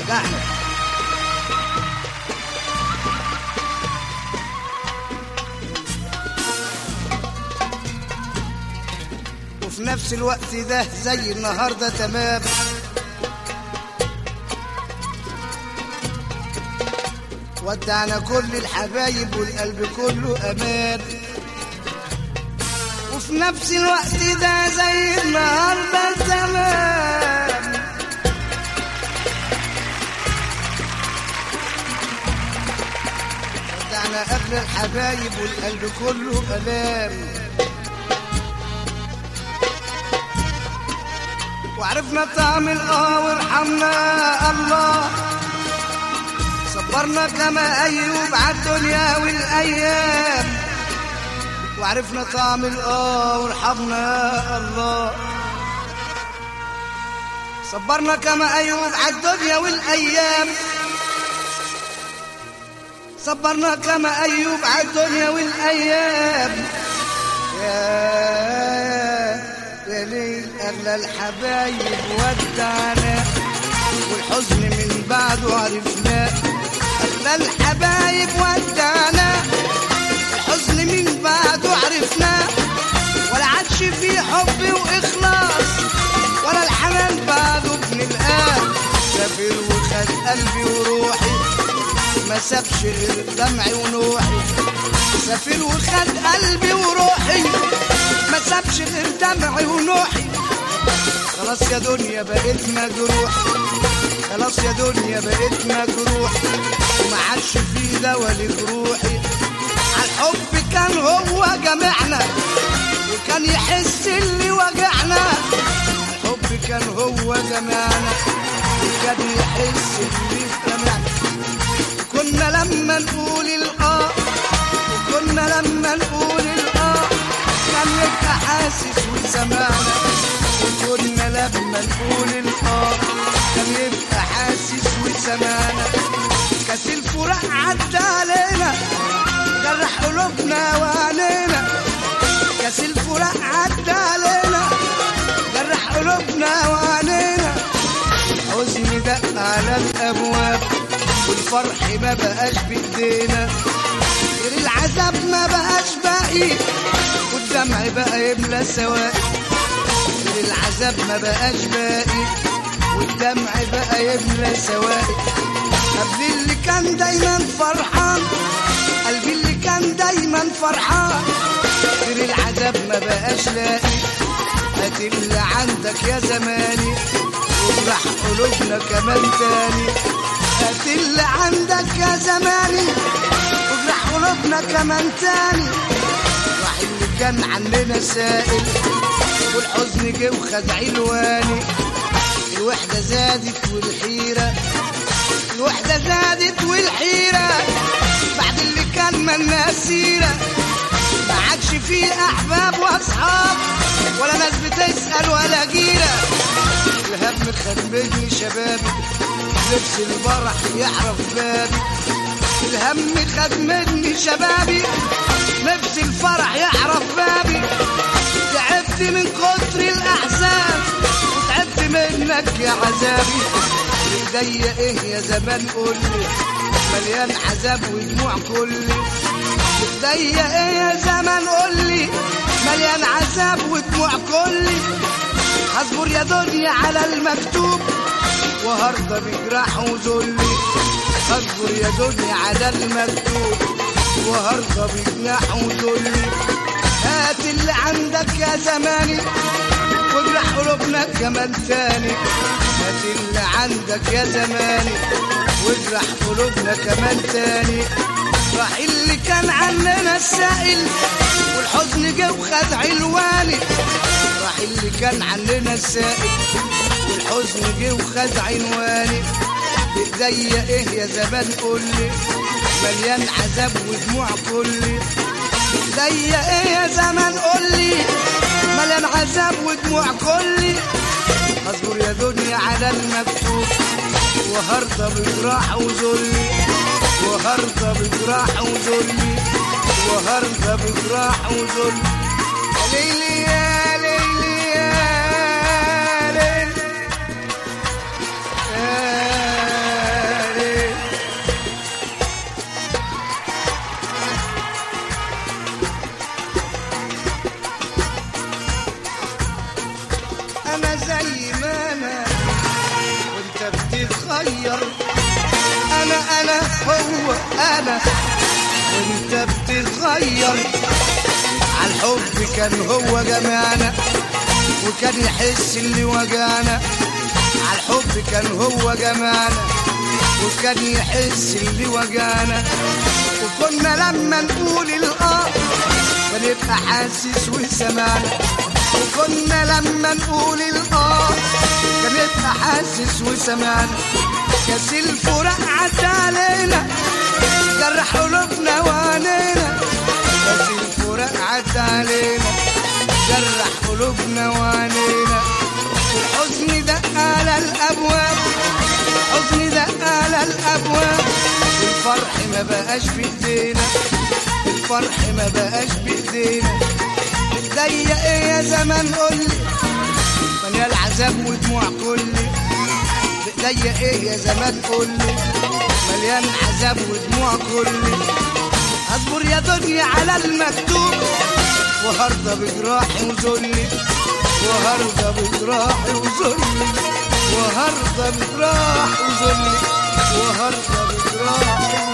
وجعنا وفي نفس الوقت ده زي النهارده تمام ودعنا كل الحبايب والقلب كله امان وفي نفس الوقت ده زي النهارده تمام ودعنا قبل الحبايب والقلب كله الام وعرفنا طعم الاه وارحمنا الله صبرنا كما ايوب عالدنيا والايام وعرفنا طعم الاه وارحمنا الله صبرنا كما ايوب عالدنيا والايام صبرنا كما ايوب عالدنيا والايام يا يا ليل اغلى الحبايب ودعنا والحزن من بعده عرفناه اغلى الحبايب ودعنا الحزن من بعده عرفناه ولا عادش فيه حب واخلاص ولا الحنان بعده بنلقاه سافر وخد قلبي وروحي ما سابش غير دمعي ونوحي سافر وخد قلبي وروحي ما سابش غير دمعي ونوحي خلاص يا دنيا بقيت مجروح خلاص يا دنيا بقيت مجروح وما عادش في دوا لجروحي عالحب كان هو جمعنا وكان يحس اللي وجعنا الحب كان هو جمعنا وكان يحس اللي جمعنا كنا لما نقول الآه وكنا لما نقول الآه كان يبقى حاسس وسمعنا وكنا لما نقول الآه كان يبقى حاسس وسمعنا كاس الفراق عدى علينا جرح قلوبنا وعينينا كاس الفراق عدى علينا جرح قلوبنا وعينينا الحزن دق على الابواب والفرح ما بقاش بايدينا غير العذاب ما بقاش باقي والدمع بقى يملى سواقي غير العذاب ما بقاش باقي والدمع بقى يملى سواقي قبل اللي كان دايما فرحان قلبي اللي كان دايما فرحان غير العذاب ما بقاش لاقي هات اللي عندك يا زماني واجرح قلوبنا كمان تاني هات اللي عندك يا زماني واجرح قلوبنا كمان تاني راح اللي كان عننا سائل والحزن جه وخد علواني الوحدة زادت والحيرة الوحدة زادت والحيرة بعد اللي كان منا سيرة ما عادش فيه أحباب وأصحاب ولا ناس بتسأل ولا جيرة الهم خد مني شبابي لبس الفرح يعرف بابي الهم خد مني شبابي لبس الفرح يعرف بابي تعبت من كتر الأحزان وتعبت منك يا عذابي ايديا ايه يا زمان قولي مليان عذاب ودموع كلي ايديا ايه يا زمان قولي مليان عذاب ودموع كلي هصبر يا دنيا على المكتوب وهرضى بجراح وذلي هصبر يا دنيا على المكتوب وهرضى بجناح وذلي هات اللي عندك يا زماني واجرح قلوبنا كمان تاني هات اللي عندك يا زماني واجرح قلوبنا كمان تاني راح اللي كان عننا السائل والحزن جه وخد علواني راح اللي كان عننا السائل والحزن جه وخد عنواني بايديا ايه يا زمان قولي مليان عذاب ودموع كلي بايديا ايه يا زمان قولي مليان عذاب ودموع كلي اصبر يا دنيا على المكتوب وهرضى بجراح وذلي وهرضى بجراح وذلي وهرضى بجراح وذلي يا ليلي يا ليلي يا ليلي وانت بتتغير انا انا هو انا وانت بتتغير عالحب كان هو جمعنا وكان يحس اللي وجعنا عالحب كان هو جمعنا وكان يحس اللي وجعنا وكنا لما نقول الاه بنبقى حاسس وسمعنا وكنا لما نقول الاه بنبقى حاسس وسمعنا كاس الفراق عدى علينا جرح قلوبنا وعنينا كاس الفراق عدى علينا جرح قلوبنا وعنينا الحزن دق على الابواب الحزن دق على الابواب الفرح ما بقاش في ايدينا الفرح ما بقاش بايدينا ضيق ايه يا زمان قولي مليان عذاب ودموع كلي ضيق ايه يا زمان قولي مليان عذاب ودموع كلي اصبر يا دنيا على المكتوب وهرضى بجراحي وذلي وهرضى بجراحي وذلي وهرضى بجراحي وذلي وهرضى بجراحي